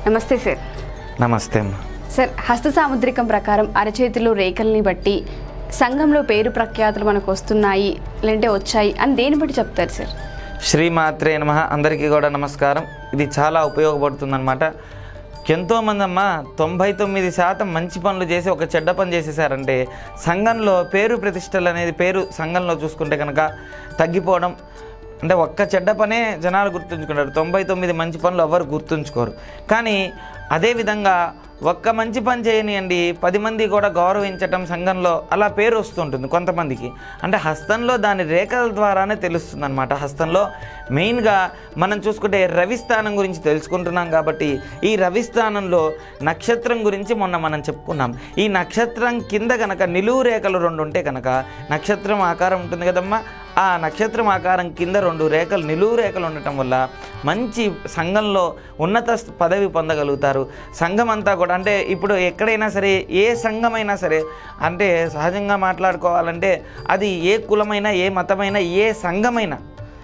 నమస్తే సార్ నమస్తే అమ్మ సార్ హస్త సాముద్రికం ప్రకారం అరచేతిలో రేఖల్ని బట్టి సంఘంలో పేరు ప్రఖ్యాతులు మనకు వస్తున్నాయి లేదంటే వచ్చాయి అని దేని బట్టి చెప్తారు సార్ శ్రీమాత్రే నమ అందరికీ కూడా నమస్కారం ఇది చాలా ఉపయోగపడుతుందన్నమాట ఎంతోమంది అమ్మ తొంభై తొమ్మిది శాతం మంచి పనులు చేసి ఒక చెడ్డ పని చేసేసారంటే సంఘంలో పేరు ప్రతిష్టలు అనేది పేరు సంఘంలో చూసుకుంటే కనుక తగ్గిపోవడం అంటే ఒక్క చెడ్డ పనే జనాలు గుర్తుంచుకుంటారు తొంభై తొమ్మిది మంచి పనులు ఎవరు గుర్తుంచుకోరు కానీ అదేవిధంగా ఒక్క మంచి పని చేయనియండి పది మంది కూడా గౌరవించటం సంఘంలో అలా పేరు వస్తుంటుంది కొంతమందికి అంటే హస్తంలో దాని రేఖల ద్వారానే తెలుస్తుంది అనమాట హస్తంలో మెయిన్గా మనం చూసుకుంటే రవి స్థానం గురించి తెలుసుకుంటున్నాం కాబట్టి ఈ రవి స్థానంలో నక్షత్రం గురించి మొన్న మనం చెప్పుకున్నాం ఈ నక్షత్రం కింద కనుక నిలువు రేఖలు రెండు ఉంటే కనుక నక్షత్రం ఆకారం ఉంటుంది కదమ్మా ఆ నక్షత్రం ఆకారం కింద రెండు రేఖలు నిలువు రేఖలు ఉండటం వల్ల మంచి సంఘంలో ఉన్నత స్థ- పదవి పొందగలుగుతారు సంఘం అంతా కూడా అంటే ఇప్పుడు ఎక్కడైనా సరే ఏ సంఘమైనా సరే అంటే సహజంగా మాట్లాడుకోవాలంటే అది ఏ కులమైనా ఏ మతమైనా ఏ సంఘమైనా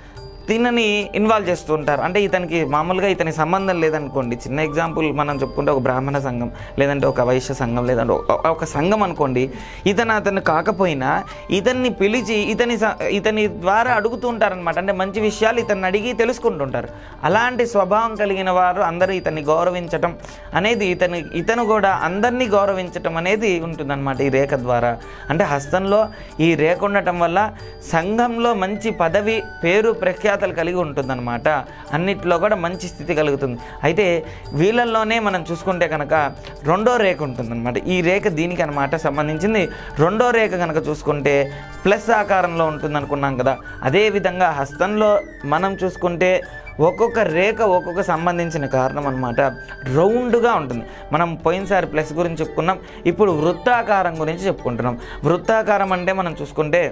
దీనిని ఇన్వాల్వ్ చేస్తూ ఉంటారు అంటే ఇతనికి మామూలుగా ఇతని సంబంధం లేదనుకోండి చిన్న ఎగ్జాంపుల్ మనం చెప్పుకుంటే ఒక బ్రాహ్మణ సంఘం లేదంటే ఒక వైశ్య సంఘం లేదంటే ఒక- ఒక సంఘం అనుకోండి ఇతను అతను కాకపోయినా ఇతన్ని పిలిచి ఇతని స- ఇతని ద్వారా అడుగుతూ ఉంటారనమాట అంటే మంచి విషయాలు ఇతన్ని అడిగి తెలుసుకుంటుంటారు అలాంటి స్వభావం కలిగిన వారు అందరూ ఇతన్ని గౌరవించటం అనేది ఇతని ఇతను కూడా అందరినీ గౌరవించటం అనేది ఉంటుందన్నమాట ఈ రేఖ ద్వారా అంటే హస్తంలో ఈ రేఖ ఉండటం వల్ల సంఘంలో మంచి పదవి పేరు ప్రఖ్యాతలు కలిగి ఉంటుందన్నమాట అన్నిట్లో కూడా మంచి స్థితి కలుగుతుంది అయితే వీళ్ళల్లోనే మనం చూసుకుంటే కనుక రెండో రేఖ ఉంటుందన్నమాట ఈ రేఖ దీనికి అనమాట సంబంధించింది రెండో రేఖ కనుక చూసుకుంటే ప్లస్ ఆకారంలో ఉంటుంది అనుకున్నాం కదా అదేవిధంగా హస్తంలో మనం చూసుకుంటే ఒక్కొక్క రేఖ ఒక్కొక్క సంబంధించిన కారణం అనమాట రౌండ్గా ఉంటుంది మనం పోయినసారి ప్లస్ గురించి చెప్పుకున్నాం ఇప్పుడు వృత్తాకారం గురించి చెప్పుకుంటున్నాం వృత్తాకారం అంటే మనం చూసుకుంటే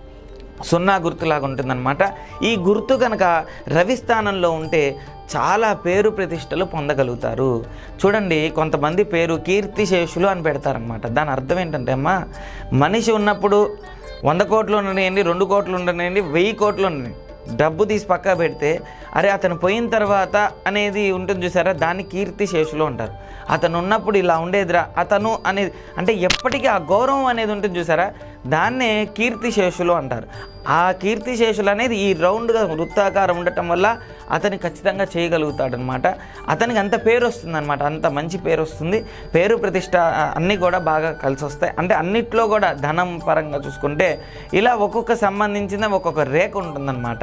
సున్నా గుర్తులాగా ఉంటుందన్నమాట ఈ గుర్తు కనుక రవి స్థానంలో ఉంటే చాలా పేరు ప్రతిష్టలు పొందగలుగుతారు చూడండి కొంతమంది పేరు కీర్తిశేషులు అని పెడతారనమాట దాని అర్థం ఏంటంటే అమ్మా మనిషి ఉన్నప్పుడు వంద కోట్లు ఉండనివ్వండి రెండు కోట్లు ఉండనివ్వండి వెయ్యి కోట్లు ఉండనివ్వండి డబ్బు తీసి పక్కా పెడితే అరే అతను పోయిన తర్వాత అనేది ఉంటుంది చూసారా దాన్ని కీర్తి శేషులు అంటారు అతను ఉన్నప్పుడు ఇలా ఉండేదిరా అతను అనేది అంటే ఎప్పటికీ ఆ గౌరవం అనేది ఉంటుంది చూసారా దాన్నే కీర్తి శేషులు అంటారు ఆ కీర్తి శేషులు అనేది ఈ రౌండ్గా వృత్తాకారం ఉండటం వల్ల అతను ఖచ్చితంగా చేయగలుగుతాడనమాట అతనికి అంత పేరు వస్తుందన్నమాట అంత మంచి పేరు వస్తుంది పేరు ప్రతిష్ట ఆ, అన్నీ కూడా బాగా కలిసి వస్తాయి అంటే అన్నిట్లో కూడా ధనం పరంగా చూసుకుంటే ఇలా ఒక్కొక్క సంబంధించిన ఒక్కొక్క రేఖ ఉంటుందన్నమాట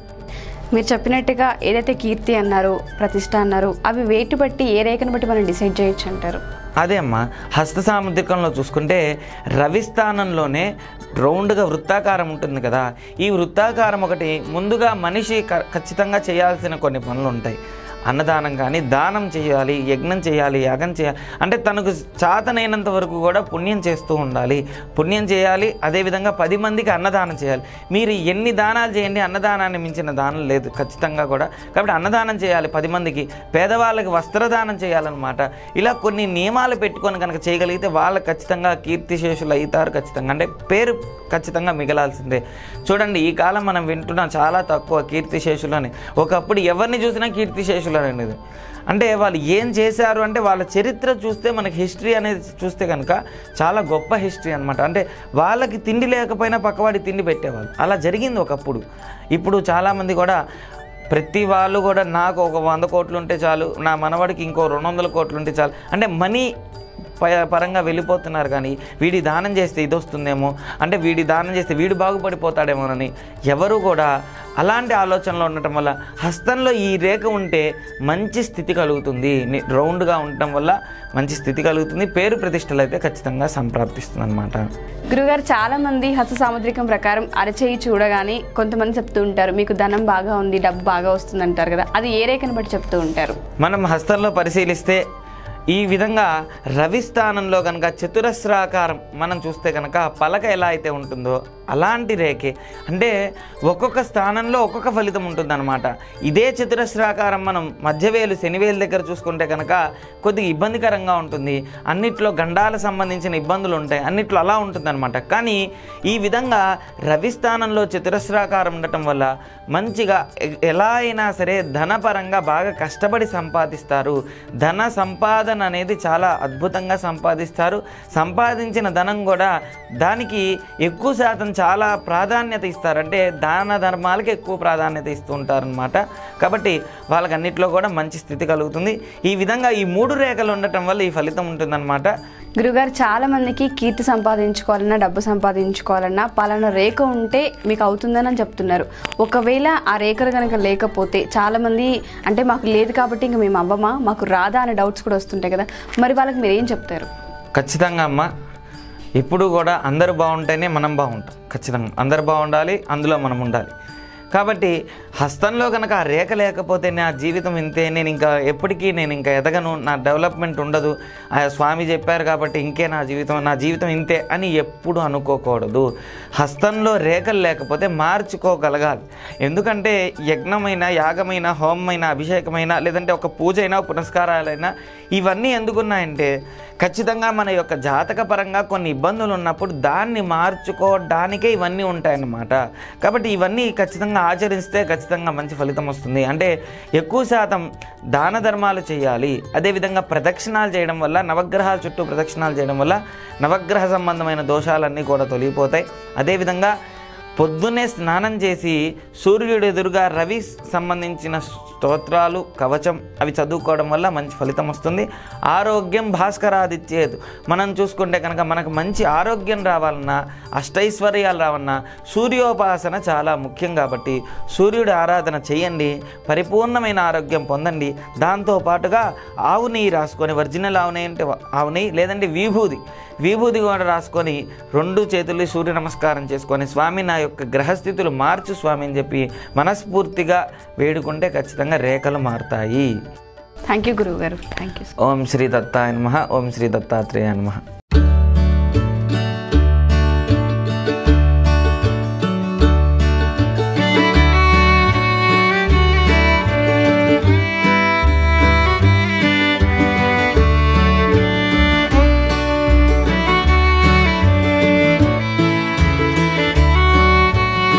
మీరు చెప్పినట్టుగా ఏదైతే కీర్తి అన్నారు ప్రతిష్ట అన్నారు అవి వేటి బట్టి ఏ రేఖను బట్టి మనం డిసైడ్ చేయొచ్చు అంటారు అదే అమ్మా హస్త సాముద్రికంలో చూసుకుంటే రవి స్థానంలోనే రౌండ్గా వృత్తాకారం ఉంటుంది కదా ఈ వృత్తాకారం ఒకటి ముందుగా మనిషి క- ఖచ్చితంగా చేయాల్సిన కొన్ని పనులు ఉంటాయి అన్నదానం కానీ దానం చేయాలి యజ్ఞం చేయాలి యాగం చేయాలి అంటే తనకు చాతనైనంత వరకు కూడా పుణ్యం చేస్తూ ఉండాలి పుణ్యం చేయాలి అదేవిధంగా పది మందికి అన్నదానం చేయాలి మీరు ఎన్ని దానాలు చేయండి అన్నదానాన్ని మించిన దానం లేదు ఖచ్చితంగా కూడా కాబట్టి అన్నదానం చేయాలి పది మందికి పేదవాళ్ళకి వస్త్రదానం చేయాలన్నమాట ఇలా కొన్ని నియమాలు పెట్టుకొని కనుక చేయగలిగితే వాళ్ళకి ఖచ్చితంగా కీర్తిశేషులు అవుతారు ఖచ్చితంగా అంటే పేరు ఖచ్చితంగా మిగలాల్సిందే చూడండి ఈ కాలం మనం వింటున్నాం చాలా తక్కువ కీర్తిశేషులు అని ఒకప్పుడు ఎవరిని చూసినా కీర్తిశేషులు అనేది అంటే వాళ్ళు ఏం చేశారు అంటే వాళ్ళ చరిత్ర చూస్తే మనకి హిస్టరీ అనేది చూస్తే కనుక చాలా గొప్ప హిస్టరీ అనమాట అంటే వాళ్ళకి తిండి లేకపోయినా పక్కవాడి తిండి పెట్టేవాళ్ళు అలా జరిగింది ఒకప్పుడు ఇప్పుడు చాలామంది కూడా ప్రతి వాళ్ళు కూడా నాకు ఒక వంద కోట్లు ఉంటే చాలు నా మనవాడికి ఇంకో రెండు వందల కోట్లు ఉంటే చాలు అంటే మనీ ప- పరంగా వెళ్ళిపోతున్నారు కానీ వీడి దానం చేస్తే ఇది వస్తుందేమో అంటే వీడి దానం చేస్తే వీడు బాగుపడిపోతాడేమోనని ఎవరు కూడా అలాంటి ఆలోచనలో ఉండటం వల్ల హస్తంలో ఈ రేఖ ఉంటే మంచి స్థితి కలుగుతుంది ని- రౌండ్గా ఉండటం వల్ల మంచి స్థితి కలుగుతుంది పేరు ప్రతిష్టలు అయితే ఖచ్చితంగా సంప్రాప్తిస్తుంది అనమాట గురుగారు చాలా మంది హస్త సాముద్రికం ప్రకారం అరచేయి చూడగానే కొంతమంది చెప్తూ ఉంటారు మీకు ధనం బాగా ఉంది డబ్బు బాగా వస్తుంది అంటారు కదా అది ఏ రేఖను బట్టి చెప్తూ ఉంటారు మనం హస్తంలో పరిశీలిస్తే ఈ విధంగా రవి స్థానంలో కనుక చతురస్రాకారం మనం చూస్తే కనుక పలక ఎలా అయితే ఉంటుందో అలాంటి రేఖే అంటే ఒక్కొక్క స్థానంలో ఒక్కొక్క ఫలితం ఉంటుందన్నమాట ఇదే చతురస్రాకారం మనం మధ్యవేలు శనివేలు దగ్గర చూసుకుంటే కనుక కొద్దిగా ఇబ్బందికరంగా ఉంటుంది అన్నిట్లో గండాల సంబంధించిన ఇబ్బందులు ఉంటాయి అన్నిట్లో అలా ఉంటుందన్నమాట కానీ ఈ విధంగా రవి స్థానంలో చతురస్రాకారం ఉండటం వల్ల మంచిగా ఎ- ఎలా అయినా సరే ధనపరంగా బాగా కష్టపడి సంపాదిస్తారు ధన సంపాదన అనేది చాలా అద్భుతంగా సంపాదిస్తారు సంపాదించిన ధనం కూడా దానికి ఎక్కువ శాతం చాలా ప్రాధాన్యత ఇస్తారు అంటే దాన ధర్మాలకి ఎక్కువ ప్రాధాన్యత ఇస్తూ ఉంటారనమాట కాబట్టి వాళ్ళకి అన్నిట్లో కూడా మంచి స్థితి కలుగుతుంది ఈ విధంగా ఈ మూడు రేఖలు ఉండటం వల్ల ఈ ఫలితం ఉంటుందన్నమాట గురుగారు చాలా మందికి కీర్తి సంపాదించుకోవాలన్నా డబ్బు సంపాదించుకోవాలన్నా పలానా రేఖ ఉంటే మీకు అవుతుందని అని చెప్తున్నారు ఒకవేళ ఆ రేఖలు కనుక లేకపోతే చాలా మంది అంటే మాకు లేదు కాబట్టి ఇంక మేము అవ్వమా మాకు రాదా అనే డౌట్స్ కూడా వస్తుంటాయి కదా మరి వాళ్ళకి మీరు ఏం చెప్తారు ఖచ్చితంగా అమ్మ ఇప్పుడు కూడా అందరూ బాగుంటేనే మనం బాగుంటాం ఖచ్చితంగా అందరు బాగుండాలి అందులో మనం ఉండాలి కాబట్టి హస్తంలో కనుక ఆ రేఖ లేకపోతే నా జీవితం ఇంతే నేను ఇంకా ఎప్పటికీ నేను ఇంకా ఎదగను నా డెవలప్మెంట్ ఉండదు ఆ స్వామి చెప్పారు కాబట్టి ఇంకే నా జీవితం నా జీవితం ఇంతే అని ఎప్పుడు అనుకోకూడదు హస్తంలో రేఖలు లేకపోతే మార్చుకోగలగాలి ఎందుకంటే యజ్ఞమైన యాగమైన హోమమైన అభిషేకమైన లేదంటే ఒక పూజ అయినా పునస్కారాలైనా ఇవన్నీ ఎందుకున్నాయంటే ఖచ్చితంగా మన యొక్క జాతక పరంగా కొన్ని ఇబ్బందులు ఉన్నప్పుడు దాన్ని మార్చుకోవడానికే ఇవన్నీ ఉంటాయన్నమాట కాబట్టి ఇవన్నీ ఖచ్చితంగా ఆచరిస్తే ఖచ్చితంగా మంచి ఫలితం వస్తుంది అంటే ఎక్కువ శాతం దాన ధర్మాలు చేయాలి అదేవిధంగా ప్రదక్షిణాలు చేయడం వల్ల నవగ్రహాల చుట్టూ ప్రదక్షిణాలు చేయడం వల్ల నవగ్రహ సంబంధమైన దోషాలన్నీ కూడా తొలగిపోతాయి అదేవిధంగా పొద్దున్నే స్నానం చేసి సూర్యుడు ఎదురుగా రవి సంబంధించిన స్తోత్రాలు కవచం అవి చదువుకోవడం వల్ల మంచి ఫలితం వస్తుంది ఆరోగ్యం భాస్కరాదిత్యేదు మనం చూసుకుంటే కనుక మనకు మంచి ఆరోగ్యం రావాలన్నా అష్టైశ్వర్యాలు రావన్నా సూర్యోపాసన చాలా ముఖ్యం కాబట్టి సూర్యుడి ఆరాధన చేయండి పరిపూర్ణమైన ఆరోగ్యం పొందండి దాంతో పాటుగా ఆవు నెయ్యి రాసుకొని ఒరిజినల్ ఆవు నెయ్యి అంటే ఆవు నెయ్యి లేదంటే విభూది విభూది కూడా రాసుకొని రెండు చేతులు సూర్య నమస్కారం చేసుకొని స్వామి నా యొక్క గ్రహస్థితులు మార్చు స్వామి అని చెప్పి మనస్ఫూర్తిగా వేడుకుంటే ఖచ్చితంగా రేఖలు మారుతాయి థ్యాంక్ యూ గురువు గారు థ్యాంక్ యూ ఓం శ్రీ దత్తాయ నమ ఓం శ్రీ దత్తాత్రేయ నమ